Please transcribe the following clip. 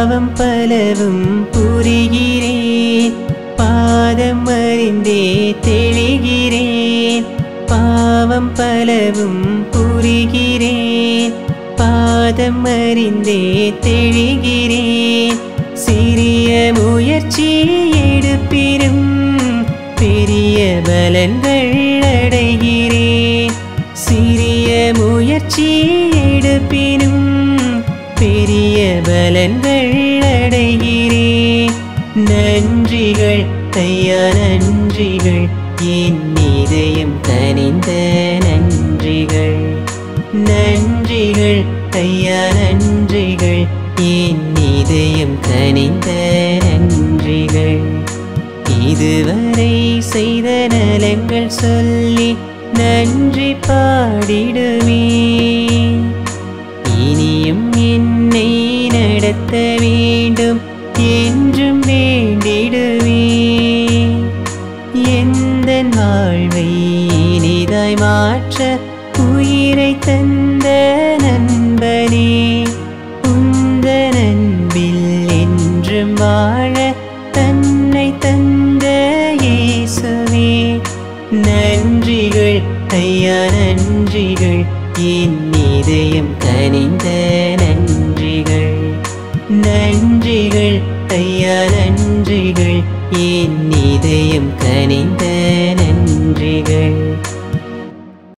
பாவம் பலவும் புரிகிறேன் பாதம் அறிந்தே தெளிகிறேன் பாவம் பலவும் புரிகிறேன் பாதம் அறிந்தே தெளிகிறேன் சிறிய முயற்சி எடுப்பினும் பெரிய பலன்கள் அடைகிறேன் சிறிய முயற்சி எடுப்பினும் பெரிய பலன்கள் அடைகிறேன் நன்றிகள் ஐயா நன்றிகள் என் இதயம் கனிந்த நன்றிகள் நன்றிகள் ஐயா நன்றிகள் என் இதயம் கனிந்த நன்றிகள் இதுவரை செய்த நலங்கள் சொல்லி நன்றி பாடிடுவே இனியும் என்னை நடத்த வேண்டும் என்றும் வேண்டிடுவே எந்த வாழ்வை இனிதாய் மாற்ற உயிரை தந்த நண்பனே உந்த நண்பில் என்றும் வாழ தன்னை தந்த இயேசுவே நன்றிகள் ஐயா நன்றிகள் என் இதயம் கனிந்த நன்றிகள் நன்றிகள் ஐயா நன்றிகள் என் இதயம் கனிந்த நன்றிகள்